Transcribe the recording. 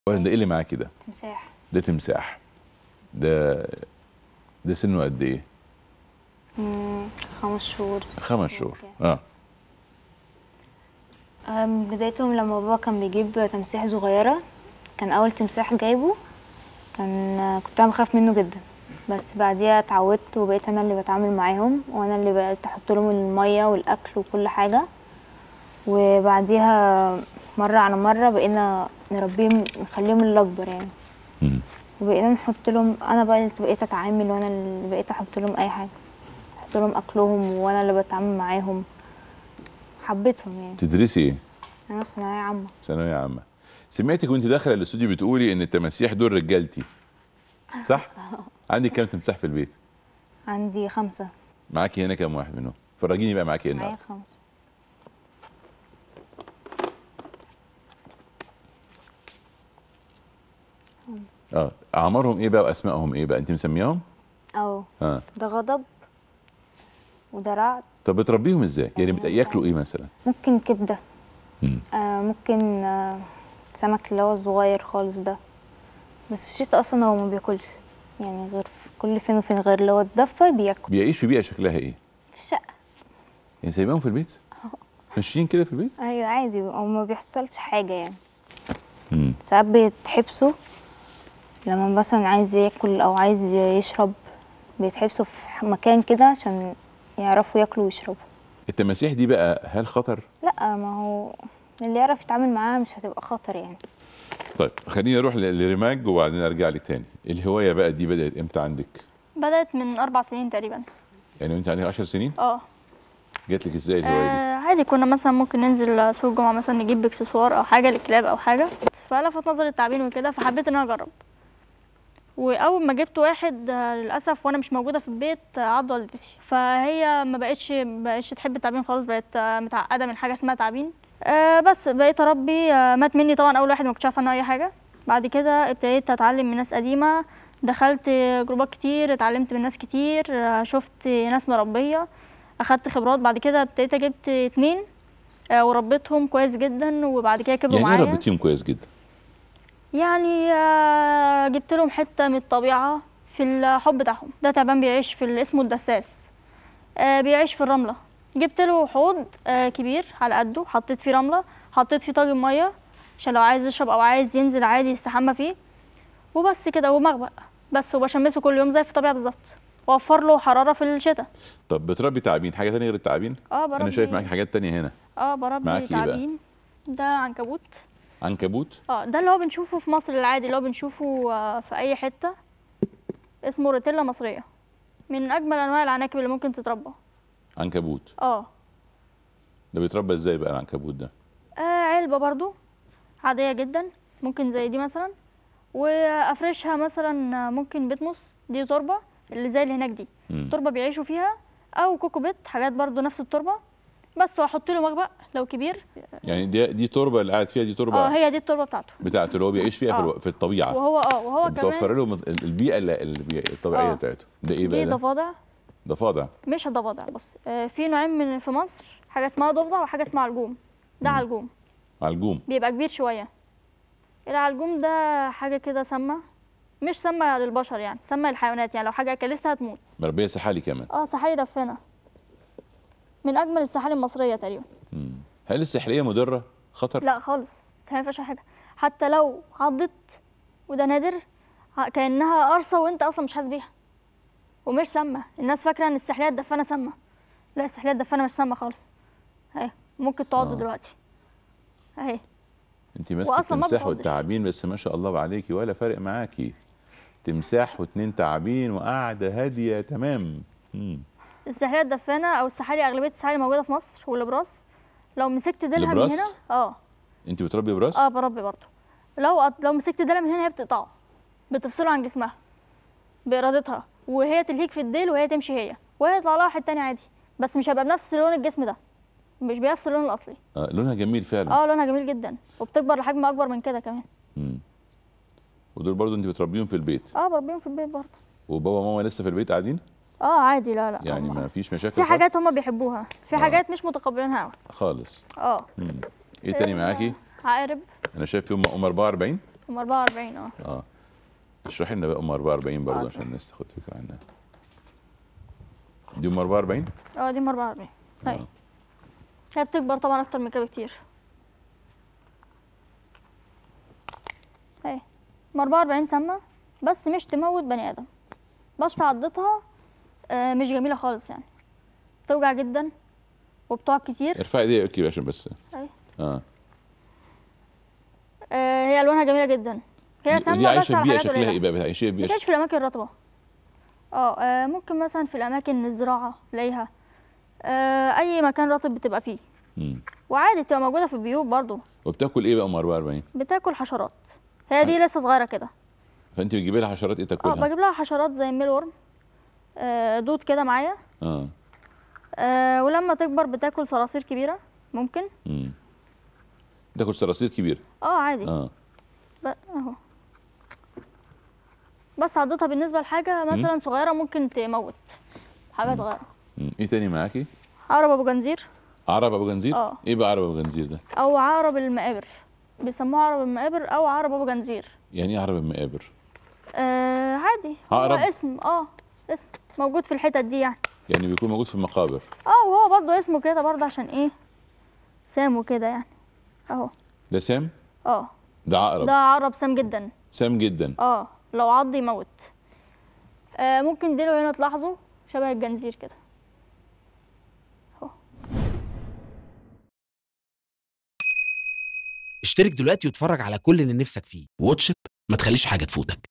ده ايه اللي معاكي ده تمساح ده تمساح ده ده سنه قد ايه مم، خمس شهور خمس شهور أوكي. اه أم، بدايتهم لما بابا كان بيجيب تمساح صغيرة كان أول تمساح جايبه كان كنت أنا بخاف منه جدا بس بعديها اتعودت وبقيت أنا اللي بتعامل معاهم وأنا اللي بقيت أحط لهم المية والأكل وكل حاجة وبعديها مرة على مرة بقينا نربيهم نخليهم الأكبر يعني مم. وبقينا نحط لهم أنا بقى اللي بقيت أتعامل وأنا اللي بقيت أحط لهم أي حاجة أحط لهم أكلهم وأنا اللي بتعامل معاهم حبيتهم يعني تدرسي ايه أنا في ثانوية عامة ثانويه عامه سمعتك وانت داخله الاستوديو بتقولي ان التماسيح دول رجالتي صح عندك كام تمساح في البيت عندي خمسة معاكي هنا كام واحد منهم فرجيني بقى معاكي ايه معايا النهارده خمسة اه اعمارهم ايه بقى واسمائهم ايه بقى انت مسمياهم أهو اه ده غضب وده رعد طب بتربيهم ازاي يعني بت- ياكلوا ايه مثلا ممكن كبدة مم. آه ممكن آه سمك اللي هو الصغير خالص ده بس في الشتا أصلا هو ما بياكلش يعني غير في كل فين وفين غير اللي هو الدفة بياكل بيعيش في بيئه شكلها ايه في الشقة يعني سايباهم في البيت ماشيين كده في البيت أيوة عادي أو ما بيحصلش حاجة يعني مم. ساعات بيتحبسوا لما مثلا عايز ياكل او عايز يشرب بيتحبسوا في مكان كده عشان يعرفوا ياكلوا ويشربوا التماسيح دي بقى هل خطر لا ما هو اللي يعرف يتعامل معاها مش هتبقى خطر يعني طيب خليني اروح ل- لرماج وبعدين ارجع لك تاني الهوايه بقى دي بدات امتى عندك بدأت من أربع سنين تقريبا يعني وانت عندك 10 سنين اه جات لك ازاي الهوايه دي آه، عادي كنا مثلا ممكن ننزل سوق الجمعة مثلا نجيب اكسسوار أو حاجة للكلاب أو حاجة فلفت نظري التعابين وكده فحبيت إن أنا أجرب وأول ما جبت واحد آه، للأسف وأنا مش موجودة في البيت آه، عض والدتي فهي ما بقتش ما بقتش تحب التعابين خالص بقت آه، متعقدة من حاجة اسمها تعابين آه، بس بقيت أربي آه، مات مني طبعا أول واحد ما كنتش عارفة عنه أي حاجة بعد كده ابتديت أتعلم من ناس قديمة دخلت جروبات كتير اتعلمت من ناس كتير آه، شفت ناس مربية اخدت خبرات بعد كده ابتديت جبت اتنين آه، وربيتهم كويس جدا وبعد كده كبروا يعني ايه معايا ربيتيهم كويس جدا يعني آه، جبت لهم حته من الطبيعه في الحب بتاعهم ده تعبان بيعيش في ال- اسمه الدساس آه، بيعيش في الرمله جبت له حوض آه، كبير على قده حطيت فيه رمله حطيت فيه طاجن ميه عشان لو عايز يشرب او عايز ينزل عادي يستحمى فيه وبس كده ومغبق بس وبشمسه كل يوم زي في الطبيعه بالظبط واوفر له حراره في الشتاء طب بتربي تعابين حاجه تانية غير التعابين اه بربي انا شايف معاك حاجات تانية هنا اه معاكي بربي إيه بقى؟ تعابين ده عنكبوت عنكبوت اه ده اللي هو بنشوفه في مصر العادي اللي هو بنشوفه آه، في اي حته اسمه روتيلا مصريه من اجمل انواع العناكب اللي ممكن تتربى عنكبوت اه ده بيتربى ازاي بقى العنكبوت ده آه، علبه برضو عاديه جدا ممكن زي دي مثلا وافرشها مثلا آه، ممكن بتموس دي تربه اللي زي اللي هناك دي مم. تربه بيعيشوا فيها او كوكوبيت حاجات برضو نفس التربه بس واحط له مخبأ لو كبير يعني دي دي تربه اللي قاعد فيها دي اه تربه هي دي التربه بتاعته بتاعته اللي هو بيعيش فيها في, آه. الو... في الطبيعه وهو اه وهو بتوفر كمان لهم ال- البيئه اللي اللي بي... الطبيعيه آه. بتاعته ده ايه دي بقى ده ضفادع ضفادع مش ضفادع بص آه، في نوعين من في مصر حاجه اسمها ضفدع وحاجه اسمها علجوم ده مم. علجوم علجوم بيبقى كبير شويه العلجوم ده حاجه كده سامه مش سامه للبشر يعني سامه للحيوانات يعني لو حاجه اكلتها هتموت مربيه سحالي كمان اه سحالي دفنه من اجمل السحالي المصريه تقريبا مم. هل السحليه مضره خطر لا خالص السحالي ما فيهاش حاجه حتى لو عضت وده نادر ه- كانها قرصه وانت اصلا مش حاسس بيها ومش سامه الناس فاكره ان السحليه الدفانه سامه لا السحليه الدفانه مش سامه خالص اهي ممكن تعض آه. دلوقتي اهي انت ماسكه وأصلاً ما التمساح بتعضش. والتعابين بس ما شاء الله عليكي ولا فارق معاكي تمساح واتنين تعابين وقاعده هاديه تمام مم. السحليه الدفانه او السحالي اغلبيه السحالي موجوده في مصر والابراس لو مسكت ديلها من الإبراس؟ هنا اه انت بتربي براس اه بربي برضه لو قط- لو مسكت ديلها من هنا هي بتقطعه بتفصله عن جسمها بارادتها وهي تلهيك في الديل وهي تمشي هي وهي يطلع لها واحد تاني عادي بس مش هيبقى بنفس لون الجسم ده مش بنفس اللون الاصلي آه لونها جميل فعلا اه لونها جميل جدا وبتكبر لحجم اكبر من كده كمان مم. ودول برضو انت بتربيهم في البيت اه بربيهم في البيت برضه وبابا وماما لسه في البيت قاعدين اه عادي لا لا يعني هم- ما فيش مشاكل في خالص؟ حاجات هما بيحبوها في آه. حاجات مش متقبلينها قوي خالص اه مم. ايه تاني معاكي عقارب انا شايف فيهم ام 44 ام 44 اه اه اشرحي لنا بقى ام 44 برضه آه. عشان الناس تاخد فكره عنها دي ام 44 اه دي ام 44 آه. ايوه هي بتكبر طبعا اكتر من كده بكتير اهي ام 44 سامة بس مش تموت بني ادم بس عضتها آه مش جميلة خالص يعني توجع جدا وبتقع كتير ارفعي دي كده عشان بس أيوة. اه آه هي الوانها جميلة جدا هي ودي سامة بس عايشه في على بيئه حاجات شكلها قليلة ايه بقى بتعيشيها في بيئه مكانش في الاماكن الرطبة اه آه، ممكن مثلا في الاماكن الزراعة تلاقيها آه اي مكان رطب بتبقى فيه مم. وعادي بتبقى موجودة في البيوت برضو وبتاكل ايه بقى ام 44 بتاكل حشرات هي دي لسه صغيرة كده فانت بتجيبي لها حشرات ايه اه تاكلها بجيب لها حشرات زي الميلورم آه دود كده معايا اه آه ولما تكبر بتاكل صراصير كبيرة ممكن امم تاكل صراصير كبيره اه عادي اه ب- اهو بس عضتها بالنسبة لحاجة مثلا صغيرة ممكن تموت حاجة صغيرة مم. ايه تاني معاكي عقرب ابو جنزير عرب ابو جنزير آه. ايه بقى عرب ابو جنزير ده او عقرب المقابر بيسموه عقرب المقابر او عقرب ابو جنزير يعني ايه عرب المقابر آه عادي هو عقرب؟ اسم اه اسم موجود في الحتت دي يعني يعني بيكون موجود في المقابر اه وهو برضو اسمه كده برضو عشان ايه سامه كده يعني اهو ده سام اه ده عقرب ده عقرب سام جدا سام جدا اه لو عض يموت آه ممكن ديله هنا تلاحظوا شبه الجنزير كده اشترك دلوقتي واتفرج على كل اللي نفسك فيه واتش إت، ما تخليش حاجة تفوتك